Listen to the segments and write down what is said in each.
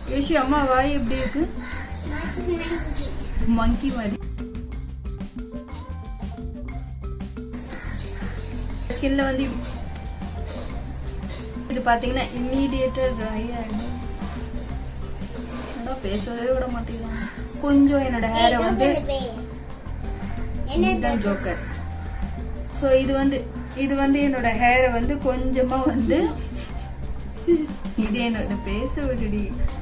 யோஷி அம்மா வாய் எப்படி இருக்கு மங்கி மாதிரி ஸ்கின்ல வந்து இது பாத்தீங்கன்னா இம்மீடியட்டா ட்ரை ஆயிடும் என்னடா பேசவே விட மாட்டேங்கிறாங்க கொஞ்சம் என்னோட ஹேரை வந்து இதுதான் ஜோக்கர் ஸோ இது வந்து இது வந்து என்னோட ஹேரை வந்து கொஞ்சமா வந்து இது என்னோட பேச விடுடி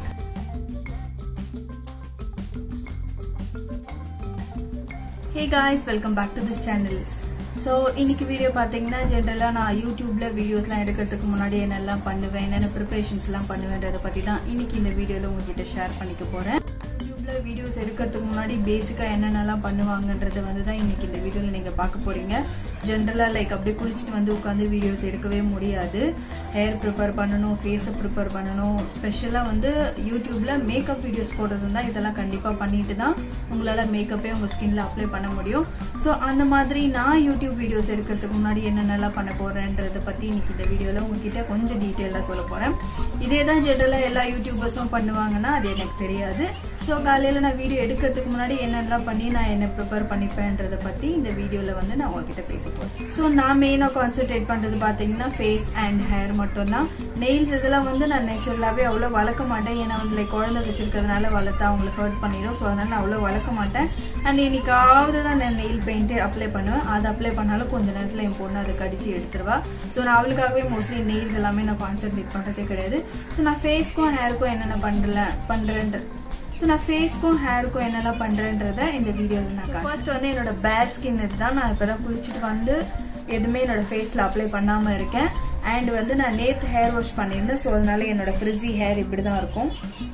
hey guys welcome back to this channel so இன்னைக்கு வீடியோ பார்த்தீங்கன்னா ஜென்ரலாக நான் யூடியூப்ல வீடியோஸ்லாம் எடுக்கிறதுக்கு முன்னாடி என்னெல்லாம் பண்ணுவேன் என்னென்ன ப்ரிப்பரேஷன்ஸ்லாம் பண்ணுவேன்றதை பற்றி தான் இன்னைக்கு இந்த வீடியோவில் உங்ககிட்ட ஷேர் பண்ணிக்க போகிறேன் யூடியூப்ல வீடியோஸ் எடுக்கிறதுக்கு முன்னாடி பேசிக்காக என்னென்னலாம் பண்ணுவாங்கன்றதை வந்து தான் இன்னைக்கு இந்த வீடியோவில் நீங்கள் பார்க்க போறீங்க ஜென்ரலாக லைக் அப்படியே குளிச்சுட்டு வந்து உட்காந்து வீடியோஸ் எடுக்கவே முடியாது ஹேர் ப்ரிப்பேர் பண்ணணும் ஃபேஸை ப்ரிப்பேர் பண்ணணும் ஸ்பெஷலாக வந்து யூடியூப்ல மேக்கப் வீடியோஸ் போடுறது தான் இதெல்லாம் கண்டிப்பாக பண்ணிட்டு தான் உங்களால் மேக்கப்பே உங்கள் ஸ்கின்ல அப்ளை பண்ண முடியும் ஸோ அந்த மாதிரி நான் யூடியூப் வீடியோஸ் எடுக்கிறதுக்கு முன்னாடி என்னென்னலாம் பண்ண போறேன்றதை பற்றி இன்னைக்கு இந்த வீடியோவில் உங்ககிட்ட கொஞ்சம் டீட்டெயிலாக சொல்ல போகிறேன் இதே தான் ஜென்ரலாக எல்லா யூடியூபர்ஸும் பண்ணுவாங்கன்னா அது எனக்கு தெரியாது ஸோ காலையில் நான் வீடியோ எடுக்கிறதுக்கு முன்னாடி என்னென்னலாம் பண்ணி நான் என்ன ப்ரிப்பேர் பண்ணிப்பேன்றதை பற்றி இந்த வீடியோவில் வந்து நான் உங்ககிட்ட பேச போகிறேன் ஸோ நான் மெயினாக கான்சென்ட்ரேட் பண்ணுறது பார்த்தீங்கன்னா ஃபேஸ் அண்ட் ஹேர் மட்டும்தான் நெயில்ஸ் இதெல்லாம் வந்து நான் நேச்சுரலாகவே அவ்வளோ வளர்க்க மாட்டேன் ஏன்னா வந்து லைக் குழந்தை வச்சிருக்கிறதுனால வளர்த்தா அவங்களுக்கு ஹர்ட் பண்ணிடும் ஸோ அதனால நான் அவ்வளோ வளர்க்க மாட்டேன் அண்ட் இன்னைக்காவது தான் நான் நெயில் பெயிண்ட்டு அப்ளை பண்ணுவேன் அது அப்ளை பண்ணாலும் கொஞ்ச நேரத்தில் என் பொண்ணு அதை கடிச்சு எடுத்துருவா ஸோ நான் அவளுக்காகவே மோஸ்ட்லி நெயில்ஸ் எல்லாமே நான் கான்சென்ட்ரேட் பண்ணுறதே கிடையாது ஸோ நான் ஃபேஸ்க்கும் ஹேருக்கும் என்னென்ன பண்ணல பண்ணுறேன்ற ஸோ நான் ஃபேஸ்க்கும் ஹேருக்கும் என்னெல்லாம் பண்ணுறேன்றத இந்த வீடியோவில் நான் ஃபர்ஸ்ட் வந்து என்னோட பேர் ஸ்கின் இதுதான் நான் இப்போ தான் குளிச்சுட்டு வந்து எதுவுமே என்னோட ஃபேஸில் அப்ளை பண்ணாமல் இருக்கேன் அண்ட் வந்து நான் நேற்று ஹேர் வாஷ் பண்ணியிருந்தேன் ஸோ அதனால என்னோட ஃப்ரிஸி ஹேர் இப்படி தான் இருக்கும்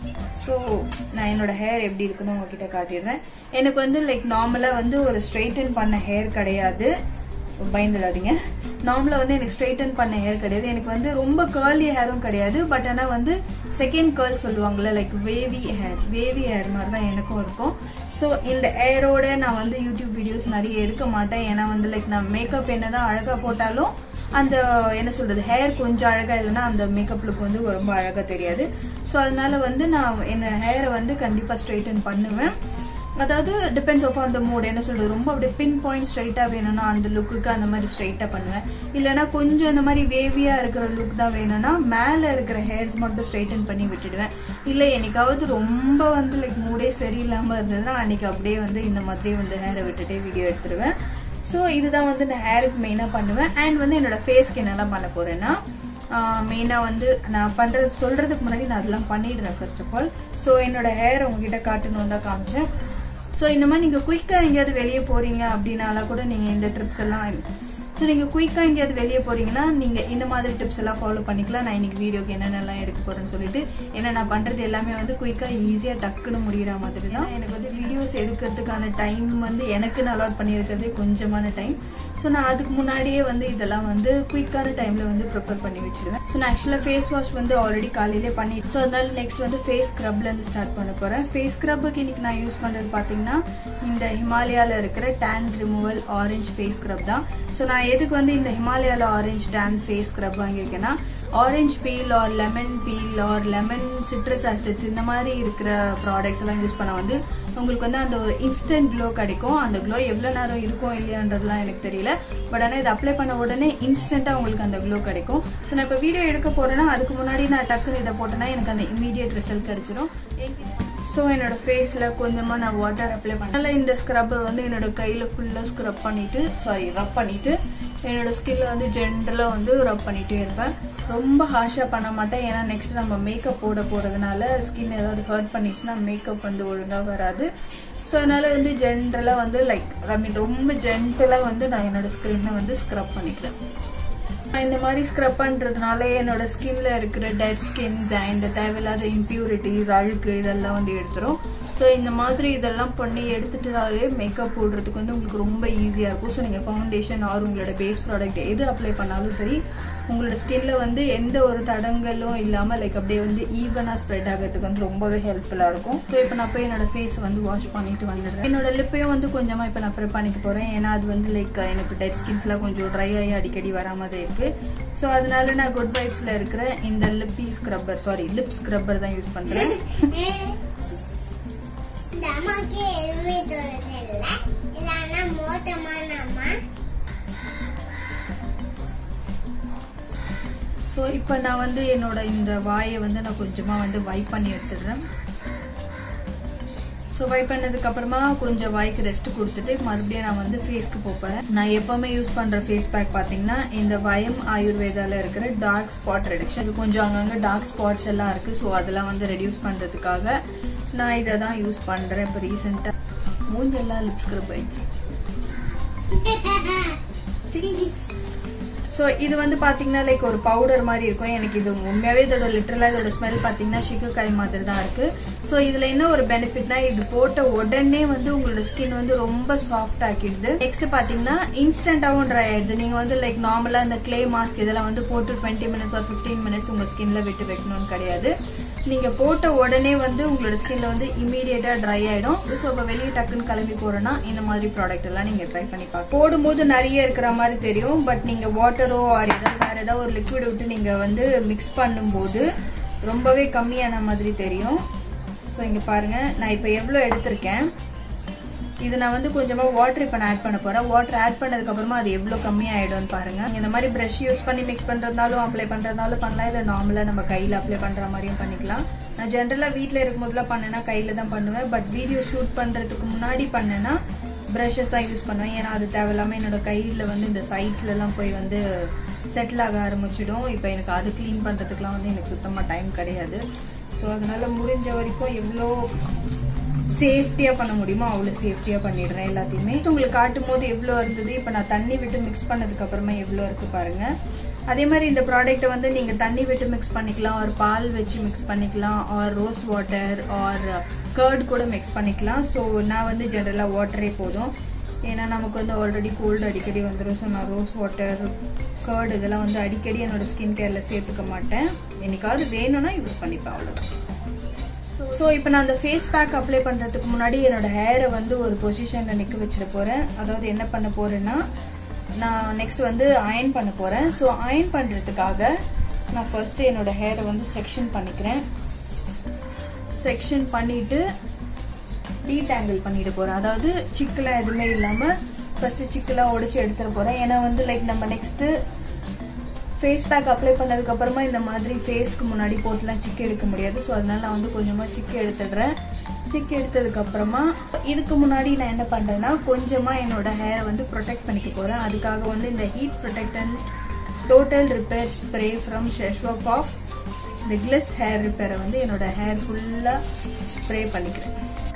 ஸோ நான் என்னோட ஹேர் எப்படி இருக்குன்னு உங்ககிட்ட காட்டிடுறேன் எனக்கு வந்து லைக் நார்மலாக வந்து ஒரு ஸ்ட்ரெயிட்டன் பண்ண ஹேர் கிடையாது பயந்துடாதீங்க நார்மலாக வந்து எனக்கு ஸ்ட்ரெயிட்டன் பண்ண ஹேர் கிடையாது எனக்கு வந்து ரொம்ப கேர்லி ஹேரும் கிடையாது பட் ஆனால் வந்து செகண்ட் கேர்ள் சொல்லுவாங்கல்ல like wavy hair wavy hair மாதிரி தான் எனக்கும் இருக்கும் ஸோ இந்த ஹேரோட நான் வந்து யூடியூப் வீடியோஸ் நிறைய எடுக்க மாட்டேன் ஏன்னா வந்து லைக் நான் மேக்கப் என்னதான் அழகாக போட்டாலும் அந்த என்ன சொல்றது ஹேர் கொஞ்சம் அழகா இல்லைன்னா அந்த மேக்கப் லுக் வந்து ரொம்ப அழகா தெரியாது ஸோ அதனால வந்து நான் என்ன ஹேரை வந்து கண்டிப்பா ஸ்ட்ரைட்டன் பண்ணுவேன் அதாவது டிபெண்ட்ஸ் ஆஃப் அந்த மூட் என்ன சொல்றது ரொம்ப அப்படியே பின் பாயிண்ட் ஸ்ட்ரைட்டா வேணும்னா அந்த லுக்குக்கு அந்த மாதிரி ஸ்ட்ரைட்டா பண்ணுவேன் இல்லைன்னா கொஞ்சம் இந்த மாதிரி வேவியா இருக்கிற லுக் தான் வேணும்னா மேல இருக்கிற ஹேர்ஸ் மட்டும் ஸ்ட்ரைட்டன் பண்ணி விட்டுடுவேன் இல்லை என்னைக்காவது ரொம்ப வந்து லைக் மூடே சரியில்லாம இருந்ததுன்னா அன்னைக்கு அப்படியே வந்து இந்த மாதிரி வந்து ஹேரை விட்டுட்டே வீடியோ எடுத்துருவேன் ஸோ இதுதான் வந்து நான் ஹேருக்கு மெயினாக பண்ணுவேன் அண்ட் வந்து என்னோட ஃபேஸ்க்கு என்னெல்லாம் பண்ண போறேன்னா மெயினாக வந்து நான் பண்ணுறது சொல்கிறதுக்கு முன்னாடி நான் அதெல்லாம் பண்ணிடுறேன் ஃபர்ஸ்ட் ஆஃப் ஆல் ஸோ என்னோட ஹேர் உங்ககிட்ட காட்டணும் தான் காமிச்சேன் ஸோ இந்த மாதிரி நீங்கள் குயிக்காக எங்கேயாவது வெளியே போகிறீங்க அப்படின்னால கூட நீங்கள் இந்த ட்ரிப்ஸ் எல்லாம் ஸோ நீங்கள் குயிக்காக எங்கேயாவது வெளியே போகிறீங்கன்னா நீங்கள் இந்த மாதிரி டிப்ஸ் எல்லாம் ஃபாலோ பண்ணிக்கலாம் நான் இன்னைக்கு வீடியோக்கு என்னென்னலாம் எடுக்க போகிறேன்னு சொல்லிட்டு ஏன்னா நான் பண்ணுறது எல்லாமே வந்து குயிக்காக ஈஸியாக டக்குன்னு முடிகிற மாதிரி தான் எனக்கு வந்து வீடியோஸ் எடுக்கிறதுக்கான டைம் வந்து எனக்குன்னு அலாட் பண்ணியிருக்கிறதே கொஞ்சமான டைம் ஸோ நான் அதுக்கு முன்னாடியே வந்து இதெல்லாம் வந்து குயிக்கான டைமில் வந்து ப்ரிப்பேர் பண்ணி வச்சிடுவேன் ஸோ நான் ஆக்சுவலாக ஃபேஸ் வாஷ் வந்து ஆல்ரெடி காலையிலே பண்ணிட்டு ஸோ அதனால நெக்ஸ்ட் வந்து ஃபேஸ் ஸ்க்ரப்லேருந்து ஸ்டார்ட் பண்ண போகிறேன் ஃபேஸ் ஸ்க்ரப்புக்கு இன்னைக்கு நான் யூஸ் பண்ணுறது பார்த்தீங்கன்னா இந்த ஹிமாலயாவில் இருக்கிற tan removal orange face scrub தான் ஸோ நான் எதுக்கு வந்து இந்த ஹிமாலயாவில் ஆரஞ்சு டேன் ஃபேஸ் ஸ்க்ரப் வாங்கியிருக்கேன்னா orange peel or lemon peel or lemon citrus acids இந்த மாதிரி இருக்கிற ப்ராடக்ட்ஸ் எல்லாம் யூஸ் பண்ண வந்து உங்களுக்கு வந்து அந்த ஒரு இன்ஸ்டன்ட் க்ளோ கிடைக்கும் அந்த க்ளோ எவ்வளோ நேரம் இருக்கும் இல்லையான்றதுலாம் எனக்கு தெரியல பட் ஆனால் இது அப்ளை பண்ண உடனே இன்ஸ்டண்ட்டாக உங்களுக்கு அந்த க்ளோ கிடைக்கும் ஸோ நான் இப்போ வீடியோ எடுக்க போறேன்னா அதுக்கு முன்னாடி நான் டக்குன்னு இதை போட்டேன்னா எனக்கு அந்த இமீடியட் ரிசல்ட் கிடைச்சிடும் ஸோ என்னோட ஃபேஸில் கொஞ்சமாக நான் வாட்டர் அப்ளை பண்ணல இந்த ஸ்க்ரப்பர் வந்து என்னோட கையில் ஃபுல்லாக ஸ்க்ரப் பண்ணிட்டு சாரி ரப் பண்ணிட்டு என்னோட ஸ்கின்ல வந்து ஜென்ரலாக வந்து ரப் பண்ணிட்டே இருப்பேன் ரொம்ப ஹாஷாக பண்ண மாட்டேன் ஏன்னா நெக்ஸ்ட் நம்ம மேக்கப் போட போகிறதுனால ஸ்கின் ஏதாவது ஹர்ட் பண்ணிச்சுன்னா மேக்கப் வந்து ஒழுங்காக வராது ஸோ அதனால வந்து ஜென்ரலாக வந்து லைக் ஐ மீன் ரொம்ப ஜென்டலாக வந்து நான் என்னோட ஸ்கின்னை வந்து ஸ்க்ரப் பண்ணிக்கிறேன் இந்த மாதிரி ஸ்க்ரப் பண்றதுனால என்னோட ஸ்கின்ல இருக்கிற டெட் ஸ்கின்ஸ் அண்ட் தேவையில்லாத இம்பியூரிட்டிஸ் அழுக்கு இதெல்லாம் வந்து எடுத்துரும் ஸோ ஸோ இந்த மாதிரி இதெல்லாம் பண்ணி எடுத்துட்டாலே மேக்கப் போடுறதுக்கு வந்து உங்களுக்கு ரொம்ப ஈஸியாக இருக்கும் ஸோ நீங்கள் ஃபவுண்டேஷன் ஆர் உங்களோட பேஸ் ப்ராடக்ட் எது அப்ளை பண்ணாலும் சரி உங்களோட ஸ்கின்ல வந்து எந்த ஒரு தடங்களும் இல்லாமல் லைக் அப்படியே வந்து ஈவனாக ஸ்ப்ரெட் ஆகிறதுக்கு வந்து ரொம்பவே ஹெல்ப்ஃபுல்லாக இருக்கும் ஸோ இப்போ நான் போய் என்னோட ஃபேஸ் வந்து வாஷ் பண்ணிட்டு வந்துடுறேன் என்னோட லிப்பையும் வந்து கொஞ்சமாக இப்போ நான் ப்ரிப் பண்ணிக்க போகிறேன் ஏன்னா அது வந்து லைக் எனக்கு டெட் ஸ்கின்ஸ்லாம் கொஞ்சம் ட்ரை ஆகி அடிக்கடி வரா மாதிரி இருக்கு ஸோ அதனால நான் குட் வைப்ஸில் இருக்கிற இந்த lippy scrubber sorry lip scrubber தான் யூஸ் பண்ணுறேன் இந்த அம்மாக்கு எதுவுமே தோணுது இல்ல இது ஆனா மோட்டமான அம்மா ஸோ இப்போ நான் வந்து என்னோட இந்த வாயை வந்து நான் கொஞ்சமாக வந்து வைப் பண்ணி எடுத்துடுறேன் ஸோ வைப் பண்ணதுக்கு அப்புறமா கொஞ்சம் வாய்க்கு ரெஸ்ட் கொடுத்துட்டு மறுபடியும் நான் வந்து ஃபேஸ்க்கு போப்பேன் நான் எப்பவுமே யூஸ் பண்ற ஃபேஸ் பேக் பார்த்தீங்கன்னா இந்த வயம் ஆயுர்வேதால இருக்கிற டார்க் ஸ்பாட் ரெடக்ஷன் இது கொஞ்சம் அங்கங்க டார்க் ஸ்பாட்ஸ் எல்லாம் இருக்கு ஸோ அதெல்லாம் வந்து ரெடியூஸ் பண்றதுக்காக நான் இதை தான் யூஸ் பண்றேன் இப்போ ரீசெண்டாக மூஞ்செல்லாம் லிப் ஸ்க்ரப் ஆயிடுச்சு ஸோ இது வந்து பாத்தீங்கன்னா லைக் ஒரு பவுடர் மாதிரி இருக்கும் எனக்கு இது உண்மையாவே இதோட லிட்டரலா இதோட ஸ்மெல் பாத்தீங்கன்னா சிக்கக்காய் மாதிரி தான் இருக்கு ஸோ இதுல என்ன ஒரு பெனிஃபிட்னா இது போட்ட உடனே வந்து உங்களோட ஸ்கின் வந்து ரொம்ப சாஃப்ட் ஆக்கிடுது நெக்ஸ்ட் பாத்தீங்கன்னா இன்ஸ்டன்டாவும் ட்ரை ஆயிடுது நீங்க வந்து லைக் நார்மலா இந்த கிளே மாஸ்க் இதெல்லாம் வந்து போட்டு twenty minutes or fifteen minutes உங்க ஸ்கின்ல விட்டு வைக்கணும்னு கிடையாது நீங்க போட்ட உடனே வந்து உங்களோட ஸ்கின்ல வந்து இமீடியட்டா ட்ரை ஆயிடும் ஸோ இப்போ வெளியே டக்குன்னு கிளம்பி போறேன்னா இந்த மாதிரி ப்ராடக்ட் எல்லாம் நீங்க ட்ரை பண்ணி பார்க்க போடும்போது நிறைய இருக்கிற மாதிரி தெரியும் பட் நீங்க வாட்டரோ ஆர் ஏதாவது வேற ஏதாவது ஒரு லிக்விட் விட்டு நீங்க வந்து மிக்ஸ் பண்ணும்போது ரொம்பவே கம்மியான மாதிரி தெரியும் ஸோ இங்க பாருங்க நான் இப்போ எவ்வளோ எடுத்திருக்கேன் இது நான் வந்து கொஞ்சமா வாட்டர் இப்போ நான் ஆட் பண்ண போறேன் வாட்டர் ஆட் பண்ணதுக்கு அப்புறமா அது எவ்வளவு கம்மியாயிடும்னு பாருங்க இந்த மாதிரி பிரஷ் யூஸ் பண்ணி மிக்ஸ் பண்றதாலும் அப்ளை பண்றதாலும் பண்ணலாம் இல்ல நார்மலா நம்ம கையில அப்ளை பண்ற மாதிரியும் பண்ணிக்கலாம் நான் ஜென்ரலா வீட்ல இருக்கும்போதுலாம் பண்ணேன்னா கையில தான் பண்ணுவேன் பட் வீடியோ ஷூட் பண்றதுக்கு முன்னாடி பண்ணேன்னா ப்ரஷஸ் தான் யூஸ் பண்ணுவேன் ஏன்னா அது தேவையில்லாம என்னோட கையில வந்து இந்த சைட்ஸ்ல எல்லாம் போய் வந்து செட்டில் ஆக ஆரம்பிச்சிடும் இப்போ எனக்கு அது க்ளீன் பண்றதுக்குலாம் வந்து எனக்கு சுத்தமா டைம் கிடையாது ஸோ அதனால முடிஞ்ச வரைக்கும் எவ்வளோ சேஃப்டியா பண்ண முடியுமோ அவ்வளவு சேஃப்டியா பண்ணிடுறேன் எல்லாத்தையுமே உங்களுக்கு காட்டும் போது எவ்வளவு இருந்தது இப்ப நான் தண்ணி விட்டு மிக்ஸ் பண்ணதுக்கு அப்புறமா எவ்வளவு இருக்கு பாருங்க அதே மாதிரி இந்த ப்ராடக்ட்டை வந்து நீங்க தண்ணி விட்டு மிக்ஸ் பண்ணிக்கலாம் ஒரு பால் வச்சு மிக்ஸ் பண்ணிக்கலாம் or rose water or curd கூட மிக்ஸ் பண்ணிக்கலாம் ஸோ நான் வந்து ஜென்ரலா வாட்டரே போதும் ஏன்னா நமக்கு வந்து ஆல்ரெடி கோல்டு அடிக்கடி வந்துடும் ஸோ நான் ரோஸ் வாட்டர் கர்ட் இதெல்லாம் வந்து அடிக்கடி என்னோட ஸ்கின் கேர்ல சேர்த்துக்க மாட்டேன் என்னைக்காவது வேணும்னா யூஸ் பண்ணிப்பேன் அவ்வளோதான் ஸோ இப்போ நான் அந்த ஃபேஸ் பேக் அப்ளை பண்ணுறதுக்கு முன்னாடி என்னோட ஹேரை வந்து ஒரு பொசிஷனில் நிற்க வச்சிட போகிறேன் அதாவது என்ன பண்ண போகிறேன்னா நான் நெக்ஸ்ட் வந்து அயன் பண்ண போகிறேன் ஸோ அயன் பண்ணுறதுக்காக நான் ஃபர்ஸ்ட் என்னோட ஹேரை வந்து செக்ஷன் பண்ணிக்கிறேன் செக்ஷன் பண்ணிட்டு டீடாங்கிள் பண்ணிட்டு போகிறேன் அதாவது சிக்கெல்லாம் எதுவுமே இல்லாமல் ஃபர்ஸ்ட் சிக்கெல்லாம் உடைச்சு எடுத்துட போகிறேன் ஏன்னா வந்து லைக் நம்ம நெக்ஸ்ட்டு ஃபேஸ் பேக் அப்ளை பண்ணதுக்கு அப்புறமா இந்த மாதிரி ஃபேஸ்க்கு முன்னாடி போட்டுலாம் சிக்கு எடுக்க முடியாது ஸோ அதனால நான் வந்து கொஞ்சமா சிக்கு எடுத்துடுறேன் சிக்கு எடுத்ததுக்கு அப்புறமா இதுக்கு முன்னாடி நான் என்ன பண்றேன்னா கொஞ்சமா என்னோட ஹேரை வந்து ப்ரொடெக்ட் பண்ணிக்க போறேன் அதுக்காக வந்து இந்த heat protection total repair spray from ஷெஷ்வாக் ஆஃப் இந்த கிளஸ் ஹேர் ரிப்பேரை வந்து என்னோட ஹேர் ஃபுல்லா ஸ்ப்ரே பண்ணிக்கிறேன்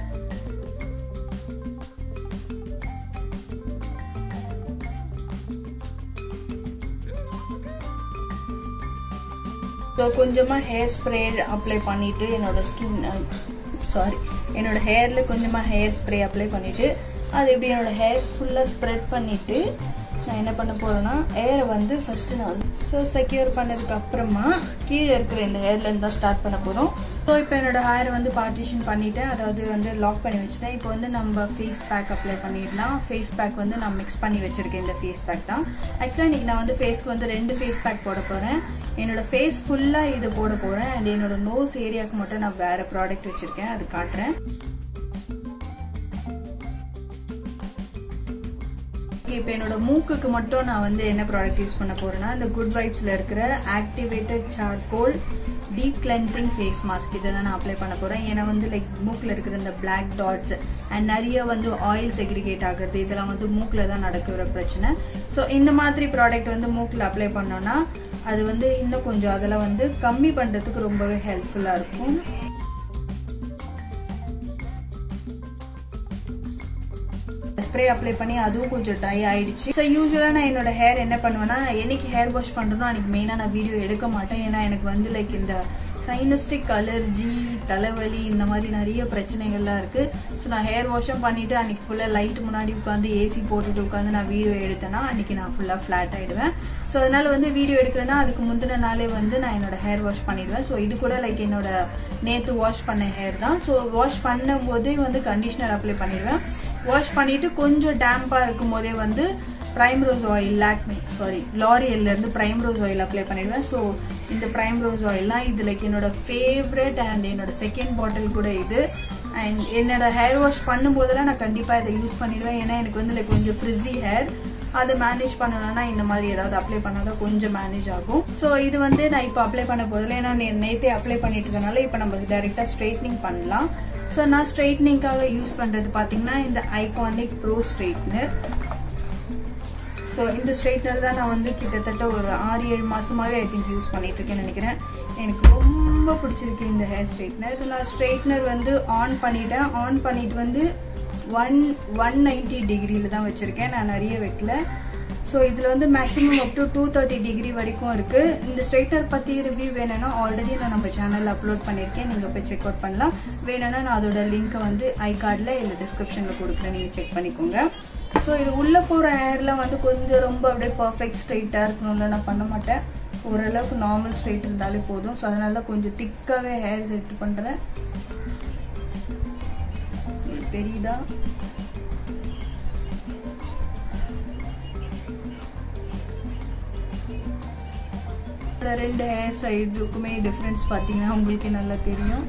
ஸோ கொஞ்சமாக ஹேர் ஸ்ப்ரே அப்ளை பண்ணிட்டு என்னோட ஸ்கின் சாரி என்னோட ஹேர்ல கொஞ்சமாக ஹேர் ஸ்ப்ரே அப்ளை பண்ணிட்டு அது எப்படி என்னோட ஹேர் ஃபுல்லாக ஸ்ப்ரெட் பண்ணிட்டு நான் என்ன பண்ண போறேன்னா ஏரை வந்து ஃபர்ஸ்ட் நான் வந்து ஸோ செக்யூர் பண்ணதுக்கு அப்புறமா கீழே இருக்கிற இந்த ஹேர்ல இருந்து தான் ஸ்டார்ட் பண்ண போறோம் ஸோ இப்போ என்னோட ஹேர் வந்து பார்ட்டிஷன் பண்ணிட்டேன் அதாவது வந்து லாக் பண்ணி வச்சுட்டேன் இப்போ வந்து நம்ம ஃபேஸ் பேக் அப்ளை பண்ணிடலாம் ஃபேஸ் பேக் வந்து நான் மிக்ஸ் பண்ணி வச்சிருக்கேன் இந்த ஃபேஸ் பேக் தான் ஆக்சுவலாக இன்னைக்கு நான் வந்து ஃபேஸ்க்கு வந்து ரெண்டு ஃபேஸ் பேக் போட போறேன் என்னோட ஃபேஸ் ஃபுல்லா இது போட போறேன் அண்ட் என்னோட நோஸ் ஏரியாவுக்கு மட்டும் நான் வேற ப்ராடக்ட் வச்சிருக்கேன் அது காட்டுறேன் இப்போ என்னோட மூக்குக்கு மட்டும் நான் வந்து என்ன ப்ராடக்ட் யூஸ் பண்ண போறேன்னா இந்த குட் வைப்ஸ்ல இருக்கிற activated charcoal deep cleansing face mask இதை தான் நான் அப்ளை பண்ண போறேன் ஏன்னா வந்து லைக் மூக்கில் இருக்கிற இந்த பிளாக் டாட்ஸ் அண்ட் நிறைய வந்து ஆயில் செக்ரிகேட் ஆகுறது இதெல்லாம் வந்து மூக்கில் தான் நடக்கிற பிரச்சனை ஸோ இந்த மாதிரி ப்ராடக்ட் வந்து மூக்கில் அப்ளை பண்ணோம்னா அது வந்து இன்னும் கொஞ்சம் அதெல்லாம் வந்து கம்மி பண்றதுக்கு ரொம்பவே ஹெல்ப்ஃபுல்லா இருக்கும் ஸ்ப்ரே அப்ளை பண்ணி அதுவும் கொஞ்சம் ட்ரை ஆயிடுச்சு ஸோ யூஸ்வலா நான் என்னோட ஹேர் என்ன பண்ணுவேன்னா என்னைக்கு ஹேர் வாஷ் பண்றதோ அன்னைக்கு மெயினா நான் வீடியோ எடுக்க மாட்டேன் ஏன்னா எனக்கு வந்து லைக் இந்த சைனஸ்டிக் அலர்ஜி தலைவலி இந்த மாதிரி நிறைய பிரச்சனைகள்லாம் இருக்கு ஸோ நான் ஹேர் வாஷும் பண்ணிட்டு அன்னைக்கு ஃபுல்லாக லைட் முன்னாடி உட்காந்து ஏசி போட்டுட்டு உட்காந்து நான் வீடியோ எடுத்தேன்னா அன்னைக்கு நான் ஃபுல்லாக ஃப்ளாட் ஆயிடுவேன் ஸோ அதனால வந்து வீடியோ எடுக்கிறேன்னா அதுக்கு முந்தின நாளே வந்து நான் என்னோட ஹேர் வாஷ் பண்ணிடுவேன் ஸோ இது கூட லைக் என்னோட நேற்று வாஷ் பண்ண ஹேர் தான் ஸோ வாஷ் பண்ணும்போதே வந்து கண்டிஷனர் அப்ளை பண்ணிடுவேன் வாஷ் பண்ணிட்டு கொஞ்சம் டேம்பா இருக்கும் போதே வந்து primrose oil Lakme sorry லாரியல்ல இருந்து பிரைம் ரோஸ் ஆயில் அப்ளை பண்ணிடுவேன் ஸோ இந்த பிரைம் ரோஸ் ஆயில்லாம் இது லைக் என்னோட ஃபேவரட் அண்ட் என்னோட செகண்ட் பாட்டில் கூட இது அண்ட் என்னோட ஹேர் வாஷ் பண்ணும்போதெல்லாம் நான் கண்டிப்பாக இதை யூஸ் பண்ணிடுவேன் ஏன்னா எனக்கு வந்து லைக் கொஞ்சம் ஃப்ரிஸி ஹேர் அதை மேனேஜ் பண்ணணும்னா இந்த மாதிரி ஏதாவது அப்ளை பண்ணாதான் கொஞ்சம் மேனேஜ் ஆகும் ஸோ இது வந்து நான் இப்போ அப்ளை பண்ண போதில் ஏன்னா நே- நேத்தே அப்ளை பண்ணிட்டு இருக்கனால இப்போ நம்ம டைரெக்டாக ஸ்ட்ரைட்னிங் பண்ணலாம் ஸோ நான் ஸ்ட்ரைட்னிங்காக யூஸ் பண்ணுறது பார்த்தீங்கன்னா இந்த ஐகானிக் ப்ரோ ஸ்ட்ரைட்னர் ஸோ இந்த ஸ்ட்ரைட்னர் தான் நான் வந்து கிட்டத்தட்ட ஒரு ஆறு ஏழு மாசமாவே ஐ திங்க் யூஸ் பண்ணிட்டு இருக்கேன்னு நினைக்கிறேன் எனக்கு ரொம்ப பிடிச்சிருக்கு இந்த ஹேர் ஸ்ட்ரைட்னர் ஸோ நான் ஸ்ட்ரைட்னர் வந்து ஆன் பண்ணிட்டேன் ஆன் பண்ணிட்டு வந்து ஒன் ஒன் நைன்டி டிகிரியில் தான் வச்சுருக்கேன் நான் நிறைய வைக்கல ஸோ இதில் வந்து maximum up to two thirty degree வரைக்கும் இருக்கு இந்த ஸ்ட்ரைட்னர் பற்றி ரிவ்யூ வேணும்னா ஆல்ரெடி நான் நம்ம சேனலில் அப்லோட் பண்ணியிருக்கேன் நீங்கள் போய் செக் அவுட் பண்ணலாம் வேணும்னா நான் அதோட லிங்க்கை வந்து ஐ கார்டில் இல்லை டிஸ்கிரிப்ஷனில் கொடுக்குறேன் நீங்கள் செக் பண்ணிக்கோங்க ஸோ இது உள்ளே போகிற ஹேர்லாம் வந்து கொஞ்சம் ரொம்ப அப்படியே பர்ஃபெக்ட் ஸ்ட்ரைட்டாக இருக்கணும்ல நான் பண்ண மாட்டேன் ஓரளவுக்கு நார்மல் ஸ்ட்ரைட் இருந்தாலே போதும் ஸோ அதனால தான் கொஞ்சம் திக்காகவே ஹேர் செட் பண்ணுறேன் தெரியுதா இதுல ரெண்டு ஹேர் சைடுக்குமே டிஃப்ரென்ஸ் பார்த்தீங்கன்னா உங்களுக்கே நல்லா தெரியும்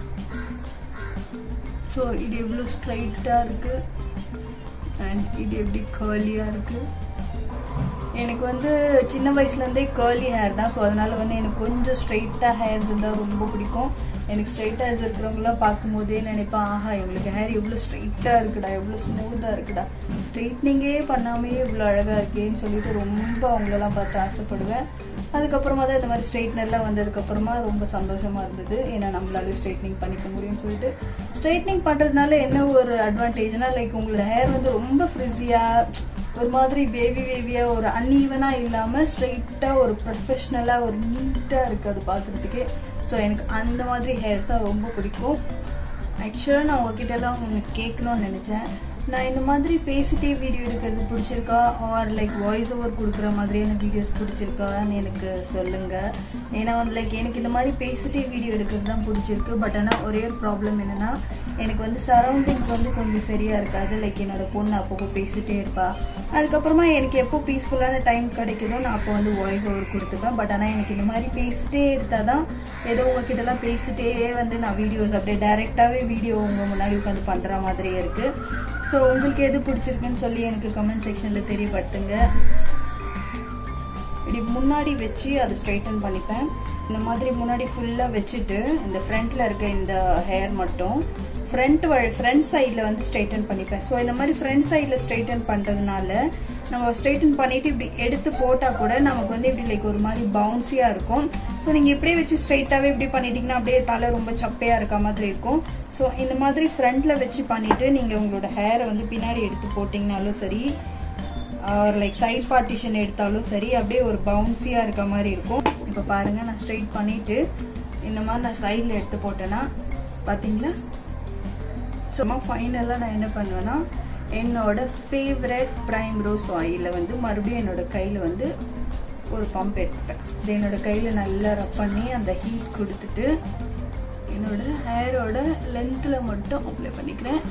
ஸோ இது எவ்வளோ ஸ்ட்ரைட்டாக இருக்கு அண்ட் இது எப்படி கேர்லியாக இருக்கு எனக்கு வந்து சின்ன வயசுலேருந்தே கேர்லி ஹேர் தான் ஸோ அதனால வந்து எனக்கு கொஞ்சம் ஸ்ட்ரைட்டாக ஹேர்ஸ் இருந்தால் ரொம்ப பிடிக்கும் எனக்கு ஸ்ட்ரைட் ஹேர்ஸ் இருக்கிறவங்களாம் பார்க்கும்போதே நினைப்பேன் ஆஹா இவங்களுக்கு ஹேர் எவ்வளோ ஸ்ட்ரைட்டாக இருக்குடா எவ்வளோ ஸ்மூத்தாக இருக்குடா ஸ்ட்ரைட்னிங்கே பண்ணாமே இவ்வளோ அழகாக இருக்கேன்னு சொல்லிட்டு ரொம்ப அவங்களெல்லாம் பார்த்து ஆசைப்படுவேன் அதுக்கப்புறமா தான் இந்த மாதிரி ஸ்ட்ரைட்னர்லாம் வந்ததுக்கப்புறமா ரொம்ப சந்தோஷமா இருந்தது ஏன்னா நம்மளால ஸ்ட்ரைட்னிங் பண்ணிக்க முடியும்னு சொல்லிட்டு ஸ்ட்ரைட்னிங் பண்ணுறதுனால என்ன ஒரு அட்வான்டேஜ்னா லைக் உங்களோட ஹேர் வந்து ரொம்ப ஃப்ரிஸியாக ஒரு மாதிரி வேவி வேவியா ஒரு அன்ஈவனா இல்லாம ஸ்ட்ரைட்டா ஒரு ப்ரொஃபஷ்னலா ஒரு நீட்டா இருக்கு அது பாக்குறதுக்கே ஸோ எனக்கு அந்த மாதிரி ஹேர்ஸ் தான் ரொம்ப பிடிக்கும் ஆக்சுவலாக நான் உங்ககிட்ட எல்லாம் ஒன்று கேட்கணும்னு நினச்சேன் நான் இந்த மாதிரி பேசிட்டே வீடியோ எடுக்கிறது பிடிச்சிருக்கா ஆர் லைக் வாய்ஸ் ஓவர் கொடுக்குற மாதிரியான வீடியோஸ் பிடிச்சிருக்கான்னு எனக்கு சொல்லுங்க ஏன்னா வந்து லைக் எனக்கு இந்த மாதிரி பேசிட்டே வீடியோ எடுக்கிறது தான் பிடிச்சிருக்கு பட் ஆனால் ஒரே ஒரு ப்ராப்ளம் என்னன்னா எனக்கு வந்து சரௌண்டிங்ஸ் வந்து கொஞ்சம் சரியா இருக்காது லைக் என்னோட பொண்ணு அப்பப்போ பேசிட்டே இருப்பா அதுக்கப்புறமா எனக்கு எப்போ பீஸ்ஃபுல்லான டைம் கிடைக்குதோ நான் அப்போ வந்து வாய்ஸ் ஓவர் கொடுத்துப்பேன் பட் ஆனால் எனக்கு இந்த மாதிரி பேசிட்டே எடுத்தாதான் ஏதோ உங்ககிட்டலாம் பேசிட்டே வந்து நான் வீடியோஸ் அப்படியே டைரெக்டாகவே வீடியோ உங்க முன்னாடி உட்காந்து பண்ற மாதிரியே இருக்கு ஸோ உங்களுக்கு எது பிடிச்சிருக்குன்னு சொல்லி எனக்கு கமெண்ட் செக்ஷன்ல தெரியப்படுத்துங்க இப்படி முன்னாடி வச்சு அதை ஸ்ட்ரைட்டன் பண்ணிப்பேன் இந்த மாதிரி முன்னாடி ஃபுல்லாக வச்சுட்டு இந்த ஃப்ரண்ட்ல இருக்க இந்த ஹேர் மட்டும் ஃப்ரண்ட் ஃப்ரண்ட் சைடில் வந்து ஸ்ட்ரைட்டன் பண்ணிப்பேன் ஸோ இந்த மாதிரி ஃப்ரண்ட் சைடில் ஸ்ட்ரைட்டன் பண்ணுறதுனால நம்ம ஸ்ட்ரைட்டன் பண்ணிட்டு இப்படி எடுத்து போட்டால் கூட நமக்கு வந்து இப்படி லைக் ஒரு மாதிரி பவுன்சியாக இருக்கும் ஸோ நீங்கள் இப்படியே வச்சு ஸ்ட்ரைட்டாகவே இப்படி பண்ணிட்டீங்கன்னா அப்படியே தலை ரொம்ப சப்பையாக இருக்க மாதிரி இருக்கும் ஸோ இந்த மாதிரி ஃப்ரண்ட்ல வச்சு பண்ணிட்டு நீங்கள் உங்களோட ஹேரை வந்து பின்னாடி எடுத்து போட்டிங்கனாலும் சரி ஆர் லைக் சைட் பார்ட்டிஷன் எடுத்தாலும் சரி அப்படியே ஒரு பவுன்சியாக இருக்க மாதிரி இருக்கும் இப்போ பாருங்க நான் ஸ்ட்ரைட் பண்ணிட்டு இந்த மாதிரி நான் சைடில் எடுத்து போட்டேன்னா பார்த்தீங்களா சும்மா ஃபைனலாக நான் என்ன பண்ணுவேன்னா என்னோட ஃபேவரட் ப்ரைம் ரோஸ் ஆயிலில் வந்து மறுபடியும் என்னோட கையில் வந்து ஒரு பம்ப் எடுத்துப்பேன் இது என்னோட கையில் நல்லா ரப் பண்ணி அந்த ஹீட் கொடுத்துட்டு என்னோட ஹேரோட லென்த்தில் மட்டும் அப்ளை பண்ணிக்கிறேன்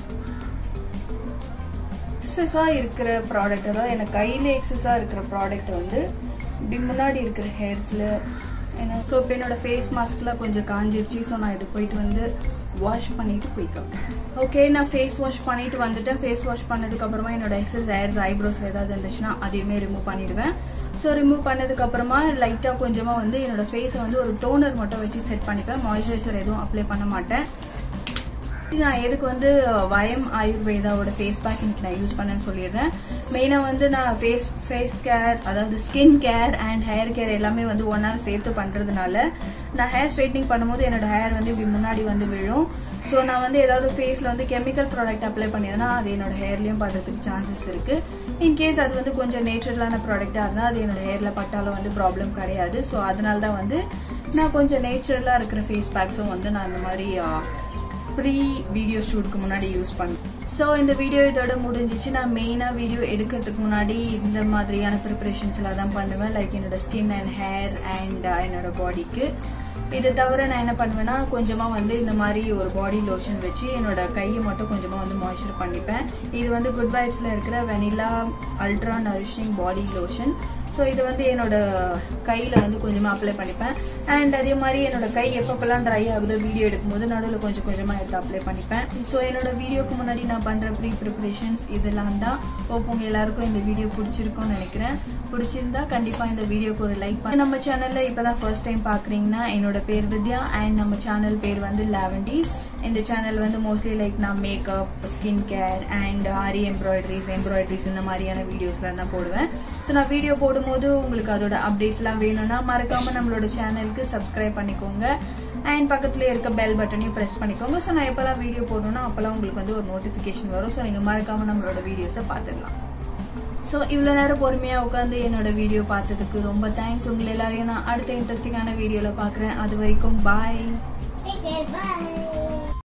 எக்ஸஸாக இருக்கிற ப்ராடக்ட் அதாவது எனக்கு கையில் எக்ஸஸாக இருக்கிற ப்ராடக்ட் வந்து இப்படி முன்னாடி இருக்கிற ஹேர்ஸில் ஏன்னா ஸோ இப்போ என்னோட ஃபேஸ் மாஸ்க்லாம் கொஞ்சம் காஞ்சிடுச்சு ஸோ நான் இது போயிட்டு வந்து வாஷ் பண்ணிட்டு போய்க்கலாம் ஓகே நான் ஃபேஸ் வாஷ் பண்ணிட்டு வந்துட்டேன் ஃபேஸ் வாஷ் பண்ணதுக்கு அப்புறமா என்னோட எக்ஸஸ் ஹேர்ஸ் ஐப்ரோஸ் ஏதாவது இருந்துச்சுன்னா அதையுமே ரிமூவ் பண்ணிடுவேன் ஸோ ரிமூவ் பண்ணதுக்கு அப்புறமா லைட்டாக கொஞ்சமாக வந்து என்னோட ஃபேஸை வந்து ஒரு டோனர் மட்டும் வச்சு செட் பண்ணிப்பேன் மாய்ஸ்சரைசர் எதுவும் அப்ளை பண்ண மாட்டேன் நான் எதுக்கு வந்து வயம் ஆயுர்வேதாவோட ஃபேஸ் பேக் இன்னைக்கு நான் யூஸ் பண்ணேன்னு சொல்லிடுறேன் மெயினாக வந்து நான் ஃபேஸ் ஃபேஸ் கேர் அதாவது skin care and hair care எல்லாமே வந்து ஒன்றா சேர்த்து பண்ணுறதுனால நான் ஹேர் ஸ்ட்ரைட்னிங் பண்ணும்போது என்னோட ஹேர் வந்து இப்படி முன்னாடி வந்து விழும் ஸோ நான் வந்து ஏதாவது ஃபேஸில் வந்து கெமிக்கல் ப்ராடக்ட் அப்ளை பண்ணியிருந்தேன்னா அது என்னோட ஹேர்லேயும் படுறதுக்கு சான்சஸ் இருக்கு இன்கேஸ் அது வந்து கொஞ்சம் நேச்சுரலான ப்ராடக்டாக இருந்தால் அது என்னோட ஹேரில் பட்டாலும் வந்து ப்ராப்ளம் கிடையாது ஸோ அதனால தான் வந்து நான் கொஞ்சம் நேச்சுரலா இருக்கிற ஃபேஸ் பேக்ஸும் வந்து நான் இந்த மாதிரி ப்ரீ வீடியோ ஷூட்டுக்கு முன்னாடி யூஸ் பண்ணேன் ஸோ இந்த வீடியோ இதோட முடிஞ்சிச்சு நான் மெயினாக வீடியோ எடுக்கிறதுக்கு முன்னாடி இந்த மாதிரியான ப்ரிப்பரேஷன்ஸ் எல்லாம் தான் பண்ணுவேன் லைக் என்னோட ஸ்கின் அண்ட் ஹேர் அண்ட் என்னோட பாடிக்கு இது தவிர நான் என்ன பண்ணுவேன்னா கொஞ்சமாக வந்து இந்த மாதிரி ஒரு பாடி லோஷன் வச்சு என்னோட கையை மட்டும் கொஞ்சமாக வந்து மாய்ஸ்சர் பண்ணிப்பேன் இது வந்து குட் வைப்ஸில் இருக்கிற vanilla ultra nourishing body lotion so இது வந்து என்னோட கையில் வந்து கொஞ்சமாக அப்ளை பண்ணிப்பேன் அண்ட் அதே மாதிரி என்னோட கை எப்பப்பெல்லாம் ட்ரை ஆகுதோ வீடியோ எடுக்கும்போது நடுவில் கொஞ்சம் கொஞ்சமாக எடுத்து அப்ளை பண்ணிப்பேன் ஸோ என்னோட வீடியோக்கு முன்னாடி நான் பண்ணுற ப்ரீ ப்ரிப்பரேஷன்ஸ் இதெல்லாம் தான் ஹோப் உங்க எல்லாருக்கும் இந்த வீடியோ பிடிச்சிருக்கும்னு நினைக்கிறேன் பிடிச்சிருந்தா கண்டிப்பாக இந்த வீடியோக்கு ஒரு லைக் பண்ணி நம்ம சேனலில் இப்போ தான் ஃபர்ஸ்ட் டைம் பார்க்குறீங்கன்னா என்னோட பேர் வித்யா அண்ட் நம்ம சேனல் பேர் வந்து லாவெண்டீஸ் இந்த சேனல் வந்து மோஸ்ட்லி லைக் நான் makeup skin care and aari embroideries embroideries இந்த மாதிரியான வீடியோஸ்லாம் தான் போடுவேன் ஸோ நான் வீடியோ போடும்போது உங்களுக்கு அதோட அப்டேட்ஸ்லாம் வேணும்னா மறக்காம நம்மளோட சேனலுக்கு சப்ஸ்கிரைப் பண்ணிக்கோங்க அண்ட் பக்கத்துல இருக்க பெல் பட்டனையும் ப்ரெஸ் பண்ணிக்கோங்க ஸோ நான் எப்போல்லாம் வீடியோ போடணும்னா அப்போல்லாம் உங்களுக்கு வந்து ஒரு நோட்டிஃபிகேஷன் வரும் ஸோ நீங்கள் மறக்காம நம்மளோட வீடியோஸை பார்த்துடலாம் ஸோ இவ்வளோ நேரம் பொறுமையாக உட்காந்து என்னோட வீடியோ பார்த்ததுக்கு ரொம்ப தேங்க்ஸ் உங்களை எல்லாரையும் நான் அடுத்த இன்ட்ரெஸ்டிங்கான வீடியோவில் பார்க்குறேன் அது வரைக்கும் பாய் Take care. Bye.